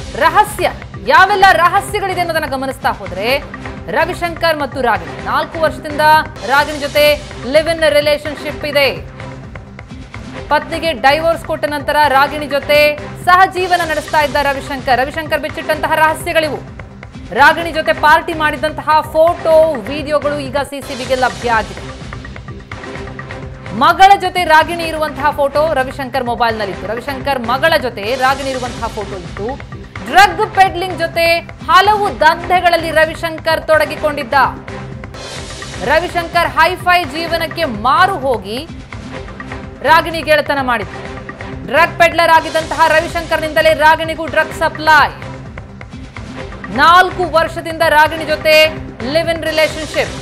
ರಹಸ್ಯ ಯಾವೆಲ್ಲ ರಹಸ್ಯಗಳಿದೆ ಅನ್ನೋದನ್ನ ಗಮನಿಸ್ತಾ ಹೋದ್ರೆ ರವಿಶಂಕರ್ ಮತ್ತು ರಾಗಿಣಿ ನಾಲ್ಕು ವರ್ಷದಿಂದ ರಾಗಿಣಿ ಜೊತೆ ಲಿವ್ ಇನ್ ರಿಲೇಶನ್ಶಿಪ್ ಇದೆ ಪತ್ನಿಗೆ ಡೈವೋರ್ಸ್ ಕೊಟ್ಟ ನಂತರ ರಾಗಿಣಿ ಜೊತೆ ಸಹಜೀವನ ನಡೆಸ್ತಾ ಇದ್ದ ರವಿಶಂಕರ್ ರವಿಶಂಕರ್ ಬಿಚ್ಚಿಟ್ಟಂತಹ ರಹಸ್ಯಗಳಿವು ರಾಗಿಣಿ ಜೊತೆ ಪಾರ್ಟಿ ಮಾಡಿದಂತಹ ಫೋಟೋ ವಿಡಿಯೋಗಳು ಈಗ ಸಿಸಿಬಿಗೆ ಲಭ್ಯ ಆಗಿದೆ ಮಗಳ ಜೊತೆ ರಾಗಿಣಿ ಇರುವಂತಹ ಫೋಟೋ ರವಿಶಂಕರ್ ಮೊಬೈಲ್ನಲ್ಲಿತ್ತು ರವಿಶಂಕರ್ ಮಗಳ ಜೊತೆ ರಾಗಿಣಿ ಇರುವಂತಹ ಫೋಟೋ ಇತ್ತು ಡ್ರಗ್ ಪೆಡ್ಲಿಂಗ್ ಜೊತೆ ಹಲವು ದಂಧೆಗಳಲ್ಲಿ ರವಿಶಂಕರ್ ತೊಡಗಿಕೊಂಡಿದ್ದ ರವಿಶಂಕರ್ ಹೈಫೈ ಜೀವನಕ್ಕೆ ಮಾರು ಹೋಗಿ ರಾಗಿಣಿ ಗೆಳೆತನ ಮಾಡಿದ್ರು ಡ್ರಗ್ ಪೆಡ್ಲರ್ ಆಗಿದ್ದಂತಹ ರವಿಶಂಕರ್ನಿಂದಲೇ ರಾಗಿಣಿಗೂ ಡ್ರಗ್ ಸಪ್ಲೈ ನಾಲ್ಕು ವರ್ಷದಿಂದ ರಾಗಿಣಿ ಜೊತೆ ಲಿವ್ ಇನ್ ರಿಲೇಶನ್ಶಿಪ್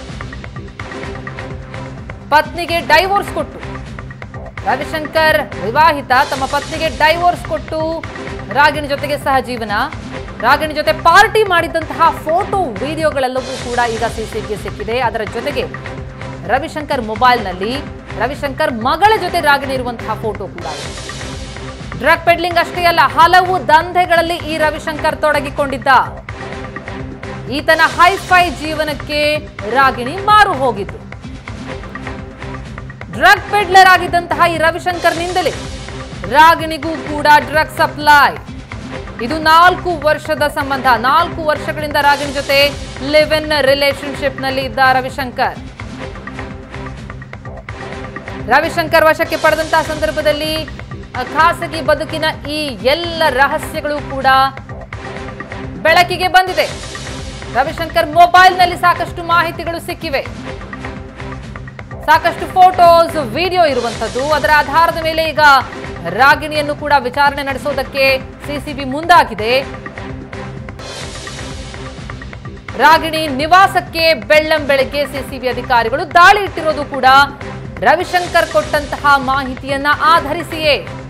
ಪತ್ನಿಗೆ ಡೈವೋರ್ಸ್ ಕೊಟ್ಟು ರವಿಶಂಕರ್ ವಿವಾಹಿತ ತಮ್ಮ ಪತ್ನಿಗೆ ಡೈವೋರ್ಸ್ ಕೊಟ್ಟು ರಾಗಿಣಿ ಜೊತೆಗೆ ಸಹಜೀವನ ರಾಗಿಣಿ ಜೊತೆ ಪಾರ್ಟಿ ಮಾಡಿದಂತಹ ಫೋಟೋ ವಿಡಿಯೋಗಳೆಲ್ಲವೂ ಕೂಡ ಈಗ ಸಿಸಿಟಿವಿಗೆ ಸಿಕ್ಕಿದೆ ಅದರ ಜೊತೆಗೆ ರವಿಶಂಕರ್ ಮೊಬೈಲ್ನಲ್ಲಿ ರವಿಶಂಕರ್ ಮಗಳ ಜೊತೆ ರಾಗಿಣಿ ಇರುವಂತಹ ಫೋಟೋ ಕೂಡ ಇದೆ ಡ್ರಗ್ ಪೆಡ್ಲಿಂಗ್ ಅಷ್ಟೇ ಅಲ್ಲ ಹಲವು ದಂಧೆಗಳಲ್ಲಿ ಈ ರವಿಶಂಕರ್ ತೊಡಗಿಕೊಂಡಿದ್ದ ಈತನ ಹೈಫೈ ಜೀವನಕ್ಕೆ ರಾಗಿಣಿ ಮಾರು ಹೋಗಿದ್ದು ಡ್ರಗ್ ಪೆಡ್ಲರ್ ಆಗಿದ್ದಂತಹ ಈ ರವಿಶಂಕರ್ನಿಂದಲೇ ರಾಗಿಣಿಗೂ ಕೂಡ ಡ್ರಗ್ ಸಪ್ಲೈ ಇದು ನಾಲ್ಕು ವರ್ಷದ ಸಂಬಂಧ ನಾಲ್ಕು ವರ್ಷಗಳಿಂದ ರಾಗಿಣಿ ಜೊತೆ ಲಿವ್ ಇನ್ ರಿಲೇಶನ್ಶಿಪ್ ನಲ್ಲಿ ಇದ್ದ ರವಿಶಂಕರ್ ರವಿಶಂಕರ್ ವಶಕ್ಕೆ ಪಡೆದಂತಹ ಸಂದರ್ಭದಲ್ಲಿ ಆ, ಖಾಸಗಿ ಬದುಕಿನ ಈ ಎಲ್ಲ ರಹಸ್ಯಗಳು ಕೂಡ ಬೆಳಕಿಗೆ ಬಂದಿದೆ ರವಿಶಂಕರ್ ಮೊಬೈಲ್ನಲ್ಲಿ ಸಾಕಷ್ಟು ಮಾಹಿತಿಗಳು ಸಿಕ್ಕಿವೆ ಸಾಕಷ್ಟು ಫೋಟೋಸ್ ವಿಡಿಯೋ ಇರುವಂತದ್ದು ಅದರ ಆಧಾರದ ಮೇಲೆ ಈಗ ರಾಗಿಣಿಯನ್ನು ಕೂಡ ವಿಚಾರಣೆ ನಡೆಸೋದಕ್ಕೆ ಸಿಸಿಬಿ ಮುಂದಾಗಿದೆ ರಾಗಿಣಿ ನಿವಾಸಕ್ಕೆ ಬೆಳ್ಳಂ ಬೆಳಗ್ಗೆ ಸಿಸಿಬಿ ಅಧಿಕಾರಿಗಳು ದಾಳಿ ಇಟ್ಟಿರೋದು ಕೂಡ ರವಿಶಂಕರ್ ಕೊಟ್ಟಂತಹ ಮಾಹಿತಿಯನ್ನ ಆಧರಿಸಿಯೇ